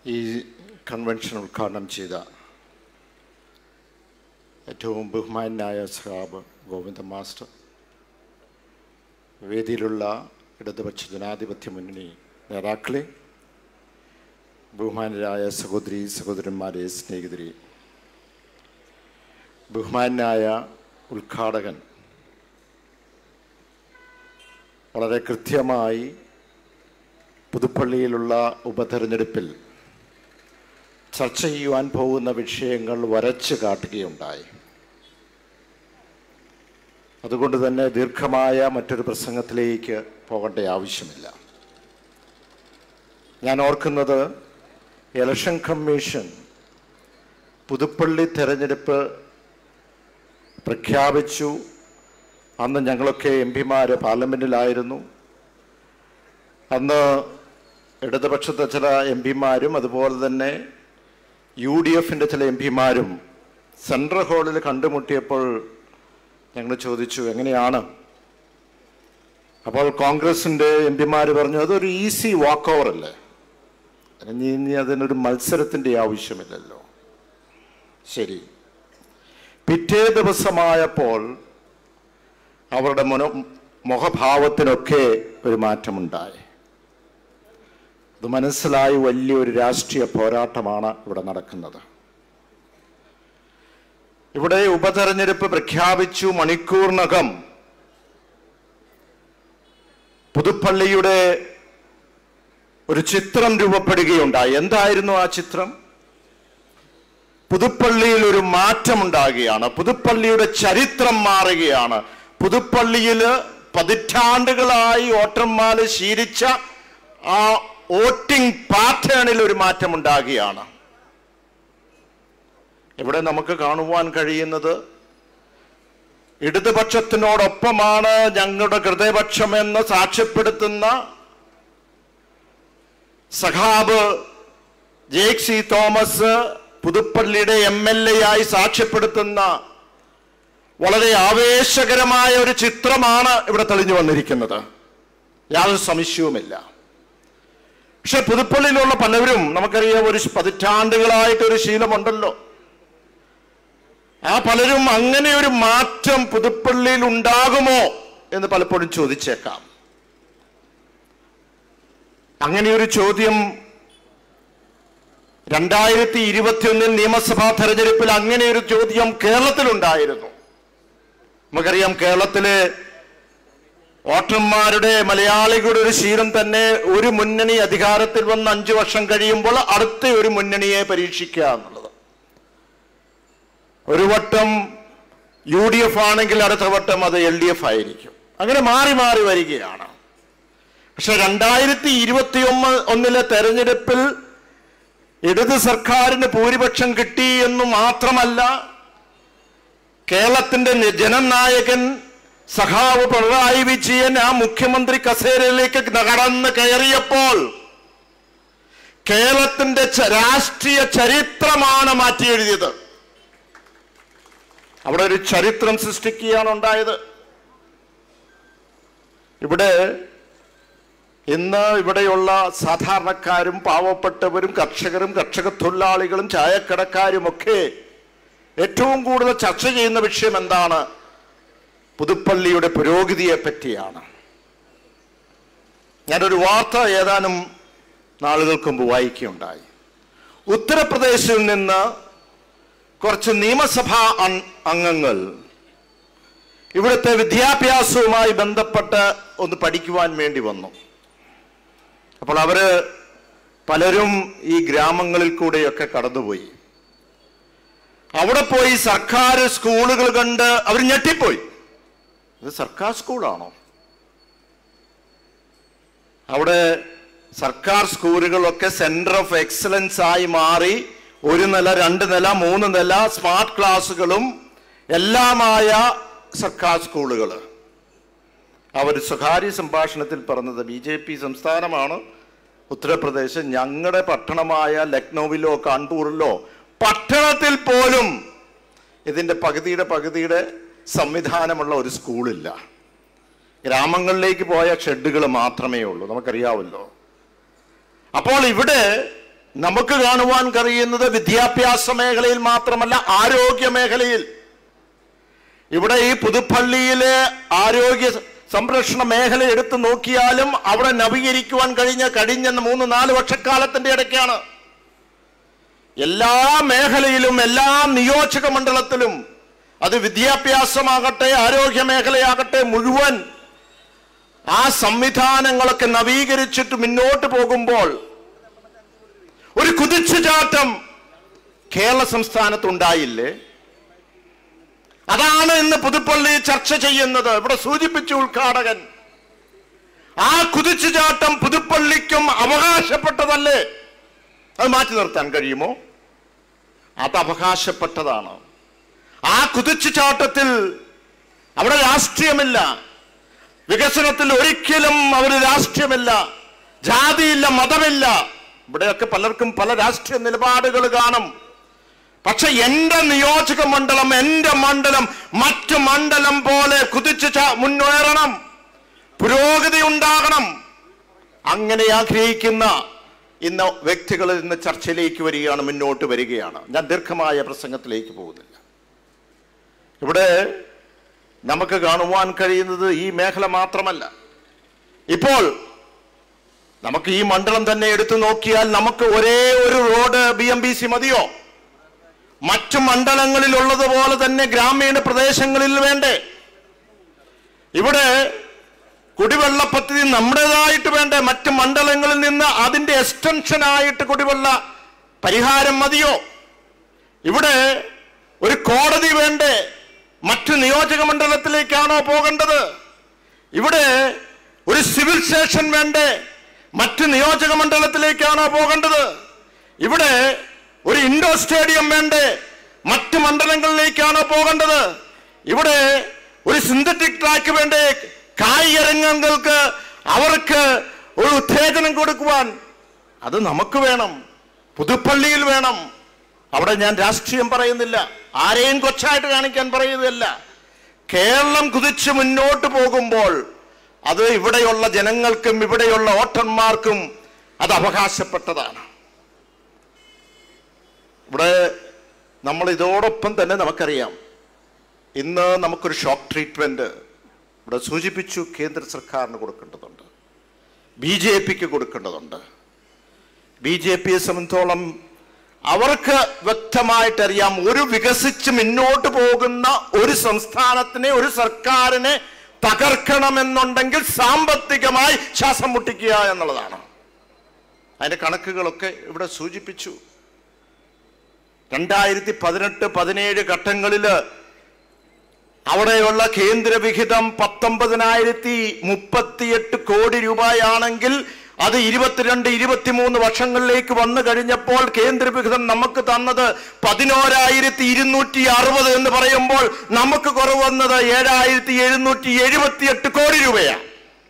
ഈ കൺവെൻഷൻ ഉദ്ഘാടനം ചെയ്ത ഏറ്റവും ബഹുമാനായ സഹാബ് ഗോവിന്ദ മാസ്റ്റർ വേദിയിലുള്ള ഇടതുപക്ഷ ജനാധിപത്യ മുന്നണി നേതാക്കളെ ബഹുമാനരായ സഹോദരി സഹോദരന്മാരെ സ്നേഹിതരെ ബഹുമാനായ ഉദ്ഘാടകൻ വളരെ കൃത്യമായി പുതുപ്പള്ളിയിലുള്ള ഉപതെരഞ്ഞെടുപ്പിൽ ചർച്ച ചെയ്യുവാൻ പോകുന്ന വിഷയങ്ങൾ വരച്ച് കാട്ടുകയുണ്ടായി അതുകൊണ്ട് തന്നെ ദീർഘമായ മറ്റൊരു പ്രസംഗത്തിലേക്ക് പോകേണ്ട ആവശ്യമില്ല ഞാൻ ഓർക്കുന്നത് ഇലക്ഷൻ കമ്മീഷൻ പുതുപ്പള്ളി തെരഞ്ഞെടുപ്പ് പ്രഖ്യാപിച്ചു അന്ന് ഞങ്ങളൊക്കെ എം പിമാർ പാർലമെൻറ്റിലായിരുന്നു അന്ന് ഇടതുപക്ഷത്തെ ചില എം പിമാരും അതുപോലെ തന്നെ യു ഡി എഫിൻ്റെ ചില എം പിമാരും സെൻട്രൽ ഹാളിൽ കണ്ടുമുട്ടിയപ്പോൾ ഞങ്ങൾ ചോദിച്ചു എങ്ങനെയാണ് അപ്പോൾ കോൺഗ്രസിൻ്റെ എം പിമാർ പറഞ്ഞു അതൊരു ഈസി വാക്ക് ഓവർ അല്ലേ ഇനി ഇനി അതിനൊരു മത്സരത്തിൻ്റെ ആവശ്യമില്ലല്ലോ ശരി പിറ്റേ ദിവസമായപ്പോൾ അവരുടെ മുന മുഖഭാവത്തിനൊക്കെ ഒരു മാറ്റമുണ്ടായി അത് മനസ്സിലായി വലിയൊരു രാഷ്ട്രീയ പോരാട്ടമാണ് ഇവിടെ നടക്കുന്നത് ഇവിടെ ഉപതെരഞ്ഞെടുപ്പ് പ്രഖ്യാപിച്ചു മണിക്കൂറിനകം പുതുപ്പള്ളിയുടെ ഒരു ചിത്രം രൂപപ്പെടുകയുണ്ടായി എന്തായിരുന്നു ആ ചിത്രം പുതുപ്പള്ളിയിൽ ഒരു മാറ്റമുണ്ടാകുകയാണ് പുതുപ്പള്ളിയുടെ ചരിത്രം മാറുകയാണ് പുതുപ്പള്ളിയിൽ പതിറ്റാണ്ടുകളായി വോട്ടർമാര് ശീലിച്ച ആ വോട്ടിംഗ് പാറ്റേണിൽ ഒരു മാറ്റമുണ്ടാകുകയാണ് ഇവിടെ നമുക്ക് കാണുവാൻ കഴിയുന്നത് ഇടതുപക്ഷത്തിനോടൊപ്പമാണ് ഞങ്ങളുടെ ഹൃദയപക്ഷമെന്ന് സാക്ഷ്യപ്പെടുത്തുന്ന സഖാബ് ജേക് സി തോമസ് പുതുപ്പള്ളിയുടെ എം എൽ എ ആയി സാക്ഷ്യപ്പെടുത്തുന്ന വളരെ ആവേശകരമായ ഒരു ചിത്രമാണ് ഇവിടെ തെളിഞ്ഞു വന്നിരിക്കുന്നത് യാതൊരു സംശയവുമില്ല പക്ഷെ പുതുപ്പള്ളിയിലുള്ള പലവരും നമുക്കറിയാം ഒരു പതിറ്റാണ്ടുകളായിട്ടൊരു ശീലമുണ്ടല്ലോ ആ പലരും അങ്ങനെ ഒരു മാറ്റം പുതുപ്പള്ളിയിൽ ഉണ്ടാകുമോ എന്ന് പലപ്പോഴും ചോദിച്ചേക്കാം അങ്ങനെ ഒരു ചോദ്യം രണ്ടായിരത്തി ഇരുപത്തിയൊന്നിൽ നിയമസഭാ തെരഞ്ഞെടുപ്പിൽ അങ്ങനെ ഒരു ചോദ്യം കേരളത്തിലുണ്ടായിരുന്നു നമുക്കറിയാം കേരളത്തിലെ വോട്ടർമാരുടെ മലയാളികളുടെ ഒരു ശീലം തന്നെ ഒരു മുന്നണി അധികാരത്തിൽ വന്ന് അഞ്ചു വർഷം കഴിയുമ്പോൾ അടുത്ത ഒരു മുന്നണിയെ പരീക്ഷിക്കുക എന്നുള്ളത് ഒരു വട്ടം യു ഡി എഫ് ആണെങ്കിൽ അടുത്ത വട്ടം അത് എൽ ഡി എഫ് ആയിരിക്കും അങ്ങനെ മാറി മാറി വരികയാണ് പക്ഷെ രണ്ടായിരത്തി ഇരുപത്തി ഒന്ന് ഒന്നിലെ തെരഞ്ഞെടുപ്പിൽ ഇടത് സർക്കാരിന് ഭൂരിപക്ഷം കിട്ടി എന്ന് മാത്രമല്ല കേരളത്തിന്റെ ജനനായകൻ സഖാവ് പിണറായി വിജയൻ ആ മുഖ്യമന്ത്രി കസേരയിലേക്ക് കടന്ന് കയറിയപ്പോൾ കേരളത്തിന്റെ ച- രാഷ്ട്രീയ ചരിത്രമാണ് മാറ്റി എഴുതിയത് അവിടെ ഒരു ചരിത്രം സൃഷ്ടിക്കുകയാണ് ഉണ്ടായത് ഇവിടെ ഇന്ന് ഇവിടെയുള്ള സാധാരണക്കാരും പാവപ്പെട്ടവരും കർഷകരും കർഷക തൊഴിലാളികളും ചായക്കടക്കാരുമൊക്കെ ഏറ്റവും കൂടുതൽ ചർച്ച ചെയ്യുന്ന വിഷയം എന്താണ് പുതുപ്പള്ളിയുടെ പുരോഗതിയെ പറ്റിയാണ് ഞാനൊരു വാർത്ത ഏതാനും നാളുകൾക്ക് മുമ്പ് വായിക്കുകയുണ്ടായി ഉത്തർപ്രദേശിൽ നിന്ന് കുറച്ച് നിയമസഭാ അം- അംഗങ്ങൾ ഇവിടുത്തെ വിദ്യാഭ്യാസവുമായി ബന്ധപ്പെട്ട് ഒന്ന് പഠിക്കുവാൻ വേണ്ടി വന്നു അപ്പോൾ അവര് പലരും ഈ ഗ്രാമങ്ങളിൽ കൂടെയൊക്കെ കടന്നുപോയി അവിടെ പോയി സർക്കാർ സ്കൂളുകൾ കണ്ട് അവർ ഞെട്ടിപ്പോയി ഇത് സർക്കാർ സ്കൂളാണോ അവിടെ സർക്കാർ സ്കൂളുകളൊക്കെ സെന്റർ ഓഫ് എക്സലൻസ് ആയി മാറി ഒരു നില രണ്ട് നില മൂന്ന് നില സ്മാർട്ട് ക്ലാസ്സുകളും എല്ലാമായ സർക്കാർ സ്കൂളുകൾ അവർ സ്വകാര്യ സംഭാഷണത്തിൽ പറഞ്ഞത് ബി ജെ പി സംസ്ഥാനമാണ് ഉത്തർപ്രദേശ് ഞങ്ങളുടെ പട്ടണമായ ലക്നൌവിലോ കാൺപൂരിലോ പട്ടണത്തിൽ പോലും ഇതിന്റെ പകുതിയുടെ പകുതിയുടെ സംവിധാനമുള്ള ഒരു സ്കൂളില്ല ഗ്രാമങ്ങളിലേക്ക് പോയ ഷെഡുകൾ മാത്രമേ ഉള്ളൂ നമുക്കറിയാവല്ലോ അപ്പോൾ ഇവിടെ നമുക്ക് കാണുവാൻ കഴിയുന്നത് വിദ്യാഭ്യാസ മേഖലയിൽ മാത്രമല്ല ആരോഗ്യ മേഖലയിൽ ഇവിടെ ഈ പുതുപ്പള്ളിയിലെ ആരോഗ്യ സംരക്ഷണ മേഖല എടുത്തു നോക്കിയാലും അവിടെ നവീകരിക്കുവാൻ കഴിഞ്ഞ കഴിഞ്ഞ മൂന്ന് നാല് വർഷക്കാലത്തിന്റെ ഇടയ്ക്കാണ് എല്ലാ മേഖലയിലും എല്ലാ നിയോജക മണ്ഡലത്തിലും അത് വിദ്യാഭ്യാസമാകട്ടെ ആരോഗ്യ മേഖലയാകട്ടെ മുഴുവൻ ആ സംവിധാനങ്ങളൊക്കെ നവീകരിച്ചിട്ട് മുന്നോട്ട് പോകുമ്പോൾ ഒരു കുതിച്ചുചാട്ടം കേരള സംസ്ഥാനത്തുണ്ടായില്ലേ അതാണ് ഇന്ന് പുതുപ്പള്ളി ചർച്ച ചെയ്യുന്നത് ഇവിടെ സൂചിപ്പിച്ചു ഉദ്ഘാടകൻ ആ കുതിച്ചുചാട്ടം പുതുപ്പള്ളിക്കും അവകാശപ്പെട്ടതല്ലേ അത് മാറ്റി നിർത്താൻ കഴിയുമോ അത് അവകാശപ്പെട്ടതാണ് ആ കുതിച്ചുചാട്ടത്തിൽ അവിടെ രാഷ്ട്രീയമില്ല വികസനത്തിൽ ഒരിക്കലും അവര് രാഷ്ട്രീയമില്ല ജാതിയില്ല മതമില്ല ഇവിടെയൊക്കെ പലർക്കും പല രാഷ്ട്രീയ നിലപാടുകൾ കാണും പക്ഷെ എന്റെ നിയോജക മണ്ഡലം എന്റെ മണ്ഡലം മറ്റു മണ്ഡലം പോലെ കുതിച്ചു ചാ- മുന്നേറണം പുരോഗതി ഉണ്ടാകണം അങ്ങനെ ആഗ്രഹിക്കുന്ന ഇന്ന് വ്യക്തികൾ ഇന്ന് ചർച്ചയിലേക്ക് വരികയാണ് മുന്നോട്ട് വരികയാണ് ഞാൻ ദീർഘമായ പ്രസംഗത്തിലേക്ക് പോകുന്നില്ല ഇവിടെ നമുക്ക് കാണുവാൻ കഴിയുന്നത് ഈ മേഖല മാത്രമല്ല ഇപ്പോൾ നമുക്ക് ഈ മണ്ഡലം തന്നെ എടുത്തു നോക്കിയാൽ നമുക്ക് ഒരേ ഒരു road B M B C മതിയോ മറ്റു മണ്ഡലങ്ങളിൽ ഉള്ളതുപോലെ തന്നെ ഗ്രാമീണ പ്രദേശങ്ങളിൽ വേണ്ടേ ഇവിടെ കുടിവെള്ള പദ്ധതി നമ്മുടേതായിട്ട് വേണ്ടേ മറ്റ് മണ്ഡലങ്ങളിൽ നിന്ന് അതിന്റെ എക്സ്റ്റൻഷൻ ആയിട്ട് കുടിവെള്ള പരിഹാരം മതിയോ ഇവിടെ ഒരു കോടതി വേണ്ടേ മറ്റു നിയോജക മണ്ഡലത്തിലേക്കാണോ പോകേണ്ടത് ഇവിടെ ഒരു സിവിൽ സ്റ്റേഷൻ വേണ്ടേ മറ്റു നിയോജക മണ്ഡലത്തിലേക്കാണോ പോകേണ്ടത് ഇവിടെ ഒരു ഇൻഡോർ സ്റ്റേഡിയം വേണ്ടേ മറ്റു മണ്ഡലങ്ങളിലേക്കാണോ പോകേണ്ടത് ഇവിടെ ഒരു സിന്തറ്റിക് ട്രാക്ക് വേണ്ടേ കായിക രംഗങ്ങൾക്ക് അവർക്ക് ഒരു ഉത്തേജനം കൊടുക്കുവാൻ അത് നമുക്ക് വേണം പുതുപ്പള്ളിയിൽ വേണം അവിടെ ഞാൻ രാഷ്ട്രീയം പറയുന്നില്ല ആരെയും കൊച്ചായിട്ട് കാണിക്കാൻ പറയുന്നതല്ല കേരളം കുതിച്ച് മുന്നോട്ട് പോകുമ്പോൾ അത് ഇവിടെയുള്ള ജനങ്ങൾക്കും ഇവിടെയുള്ള വോട്ടർമാർക്കും അത് അവകാശപ്പെട്ടതാണ് ഇവിടെ നമ്മൾ ഇതോടൊപ്പം തന്നെ നമുക്കറിയാം ഇന്ന് നമുക്കൊരു ഷോക്ക് ട്രീറ്റ്മെന്റ് ഇവിടെ സൂചിപ്പിച്ചു കേന്ദ്ര സർക്കാരിന് കൊടുക്കേണ്ടതുണ്ട് ബി ജെ പിക്ക് കൊടുക്കേണ്ടതുണ്ട് ബി ജെ പിയെ സംബന്ധിച്ചോളം അവർക്ക് വ്യക്തമായിട്ടറിയാം ഒരു വികസിച്ച് മുന്നോട്ട് പോകുന്ന ഒരു സംസ്ഥാനത്തിനെ ഒരു സർക്കാരിനെ തകർക്കണമെന്നുണ്ടെങ്കിൽ സാമ്പത്തികമായി ശ്വാസം മുട്ടിക്കുക എന്നുള്ളതാണ് അതിന്റെ കണക്കുകളൊക്കെ ഇവിടെ സൂചിപ്പിച്ചു രണ്ടായിരത്തി പതിനെട്ട് പതിനേഴ് ഘട്ടങ്ങളില് അവിടെയുള്ള കേന്ദ്ര വിഹിതം പത്തൊമ്പതിനായിരത്തി മുപ്പത്തിയെട്ട് കോടി രൂപയാണെങ്കിൽ അത് ഇരുപത്തിരണ്ട് ഇരുപത്തിമൂന്ന് വർഷങ്ങളിലേക്ക് വന്നു കഴിഞ്ഞപ്പോൾ കേന്ദ്ര വിഹിതം നമുക്ക് തന്നത് പതിനോരായിരത്തി ഇരുന്നൂറ്റി അറുപത് എന്ന് പറയുമ്പോൾ നമുക്ക് കുറവ് വന്നത് ഏഴായിരത്തി എഴുന്നൂറ്റി എഴുപത്തിയെട്ട് കോടി രൂപയാണ്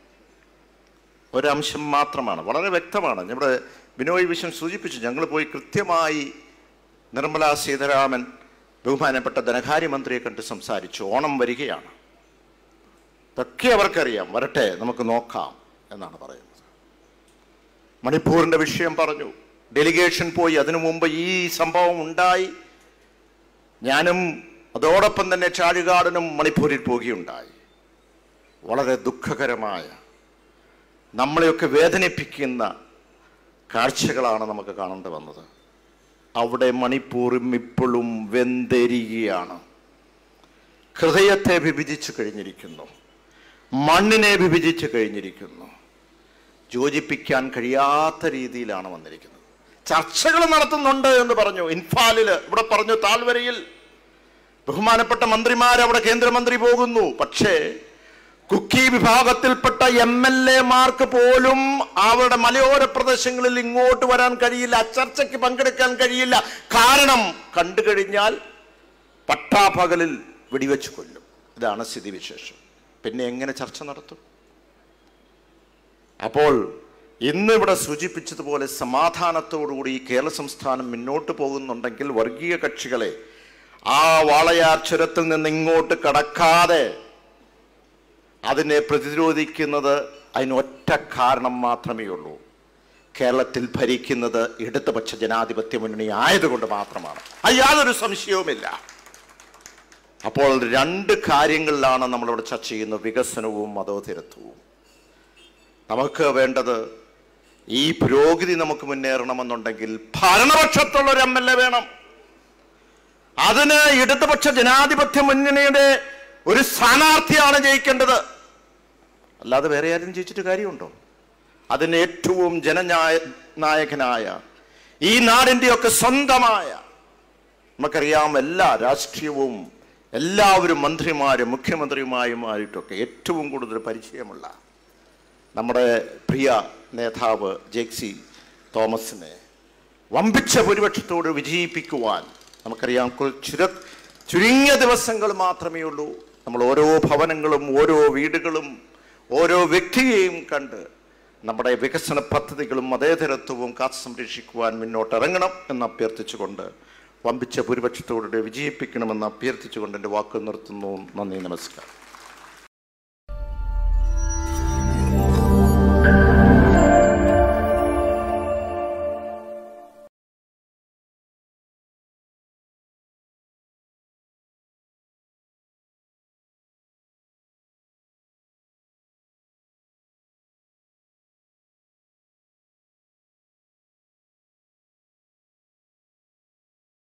ഒരംശം മാത്രമാണ് വളരെ വ്യക്തമാണ് ഇവിടെ ബിനോയ് വിശ്വം സൂചിപ്പിച്ചു ഞങ്ങൾ പോയി കൃത്യമായി നിർമ്മല സീതാരാമൻ ബഹുമാനപ്പെട്ട ധനകാര്യമന്ത്രിയെ കണ്ട് സംസാരിച്ചു ഓണം വരികയാണ് ഇതൊക്കെ അവർക്കറിയാം വരട്ടെ നമുക്ക് നോക്കാം എന്നാണ് പറയുന്നത് മണിപ്പൂരിന്റെ വിഷയം പറഞ്ഞു ഡെലിഗേഷൻ പോയി അതിനു മുമ്പ് ഈ സംഭവം ഉണ്ടായി ഞാനും അതോടൊപ്പം തന്നെ ചാഴികാടനും മണിപ്പൂരിൽ പോവുകയുണ്ടായി വളരെ ദുഃഖകരമായ നമ്മളെയൊക്കെ വേദനിപ്പിക്കുന്ന കാഴ്ചകളാണ് നമുക്ക് കാണേണ്ടി വന്നത് അവിടെ മണിപ്പൂരും ഇപ്പോഴും വെന്തെരിയുകയാണ് ഹൃദയത്തെ വിഭജിച്ചു കഴിഞ്ഞിരിക്കുന്നു മണ്ണിനെ വിഭജിച്ചു കഴിഞ്ഞിരിക്കുന്നു യോജിപ്പിക്കാൻ കഴിയാത്ത രീതിയിലാണ് വന്നിരിക്കുന്നത് ചർച്ചകൾ നടത്തുന്നുണ്ട് എന്ന് പറഞ്ഞു ഇൻഫാലില് ഇവിടെ പറഞ്ഞു താഴ്വരയിൽ ബഹുമാനപ്പെട്ട മന്ത്രിമാർ അവിടെ കേന്ദ്രമന്ത്രി പോകുന്നു പക്ഷേ കുക്കി വിഭാഗത്തിൽപ്പെട്ട എം എൽ എമാർക്ക് പോലും അവരുടെ മലയോര പ്രദേശങ്ങളിൽ ഇങ്ങോട്ട് വരാൻ കഴിയില്ല ചർച്ചയ്ക്ക് പങ്കെടുക്കാൻ കഴിയില്ല കാരണം കണ്ടു കഴിഞ്ഞാൽ പട്ടാപകലിൽ വെടിവെച്ച് കൊല്ലും ഇതാണ് സ്ഥിതിവിശേഷം പിന്നെ എങ്ങനെ ചർച്ച നടത്തും അപ്പോൾ ഇന്ന് ഇവിടെ സൂചിപ്പിച്ചതുപോലെ സമാധാനത്തോടുകൂടി ഈ കേരള സംസ്ഥാനം മുന്നോട്ട് പോകുന്നുണ്ടെങ്കിൽ വർഗീയ കക്ഷികളെ ആ വാളയാർ ചുരത്തിൽ നിന്ന് ഇങ്ങോട്ട് കടക്കാതെ അതിനെ പ്രതിരോധിക്കുന്നത് അതിന് ഒറ്റ കാരണം മാത്രമേ ഉള്ളൂ കേരളത്തിൽ ഭരിക്കുന്നത് ഇടതുപക്ഷ ജനാധിപത്യ മുന്നണി ആയതുകൊണ്ട് മാത്രമാണ് അത് യാതൊരു സംശയവുമില്ല അപ്പോൾ രണ്ട് കാര്യങ്ങളിലാണ് നമ്മളിവിടെ ചർച്ച ചെയ്യുന്നത് വികസനവും മതോധരത്വവും നമുക്ക് വേണ്ടത് ഈ പുരോഗതി നമുക്ക് മുന്നേറണമെന്നുണ്ടെങ്കിൽ ഭരണപക്ഷത്തുള്ള ഒരു എം എൽ എ വേണം അതിന് ഇടതുപക്ഷ ജനാധിപത്യ മുന്നണിയുടെ ഒരു സ്ഥാനാർത്ഥിയാണ് ജയിക്കേണ്ടത് അല്ലാതെ വേറെ ആരും ജയിച്ചിട്ട് കാര്യമുണ്ടോ അതിന് ഏറ്റവും ജനനായ നായകനായ ഈ നാടിൻ്റെയൊക്കെ സ്വന്തമായ നമുക്കറിയാം എല്ലാ രാഷ്ട്രീയവും എല്ലാവരും മന്ത്രിമാരും മുഖ്യമന്ത്രിയുമായുമായിട്ടൊക്കെ ഏറ്റവും കൂടുതൽ പരിചയമുള്ള നമ്മുടെ പ്രിയ നേതാവ് ജെക്സി തോമസിനെ വമ്പിച്ച ഭൂരിപക്ഷത്തോട് വിജയിപ്പിക്കുവാൻ നമുക്കറിയാം കു- ചുര ചുരുങ്ങിയ ദിവസങ്ങൾ മാത്രമേ ഉള്ളൂ നമ്മൾ ഓരോ ഭവനങ്ങളും ഓരോ വീടുകളും ഓരോ വ്യക്തിയെയും കണ്ട് നമ്മുടെ വികസന പദ്ധതികളും മതേതരത്വവും കാത്തു സംരക്ഷിക്കുവാൻ മുന്നോട്ടിറങ്ങണം എന്ന് അഭ്യർത്ഥിച്ചുകൊണ്ട് വമ്പിച്ച ഭൂരിപക്ഷത്തോടെ വിജയിപ്പിക്കണമെന്ന് അഭ്യർത്ഥിച്ചുകൊണ്ട് എൻ്റെ വാക്ക് നിർത്തുന്നു നന്ദി നമസ്കാരം